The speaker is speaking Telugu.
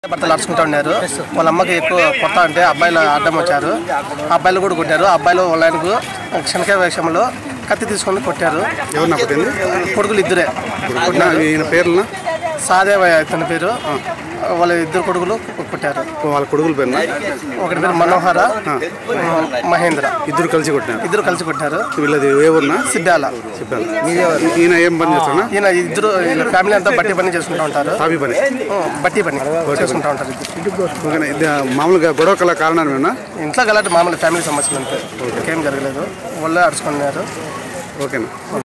భర్తలు అడుచుకుంటా ఉన్నారు వాళ్ళ అమ్మకి ఎక్కువ కొత్త అంటే అబ్బాయిలు అడ్డం వచ్చారు అబ్బాయిలు కూడా కొట్టారు అబ్బాయిలు వాళ్ళ ఆయనకు క్షణిక విషయంలో కత్తి తీసుకొని కొట్టారు ఎవరు నా పుట్టింది కొడుకులు ఇద్దరే నా ఈయన పేర్లన సాదేవయ్య ఇతని పేరు వాళ్ళ ఇద్దరు కొడుకులు కొట్టారు వాళ్ళ కొడుకుల పేరున ఒకటి పేరు మనోహర మహేంద్ర ఇద్దరు కలిసి కొట్టినారు ఇద్దరు కలిసి కొట్టారు వీళ్ళది ఏ ఊరునా సిద్ధాల చెప్పాను ఈయన ఏం పని చేస్తున్నా ఈయన ఇద్దరు వీళ్ళ ఫ్యామిలీ అంతా బట్టి పని చేసుకుంటూ ఉంటారు తాపి పని ఉం, బట్టి పని చేసుకుంటూ ఉంటారు ఇద్దరు. ఓకేనా ఇది మామూలుగా గొడవ కల కారణం ఏమన్నా ఇంట్లో గలాంటి మామూలు ఫ్యామిలీ సమస్యలు అంతే ఇంకేం జరగలేదు వాళ్ళే అడుచుకున్నారు ఓకేనా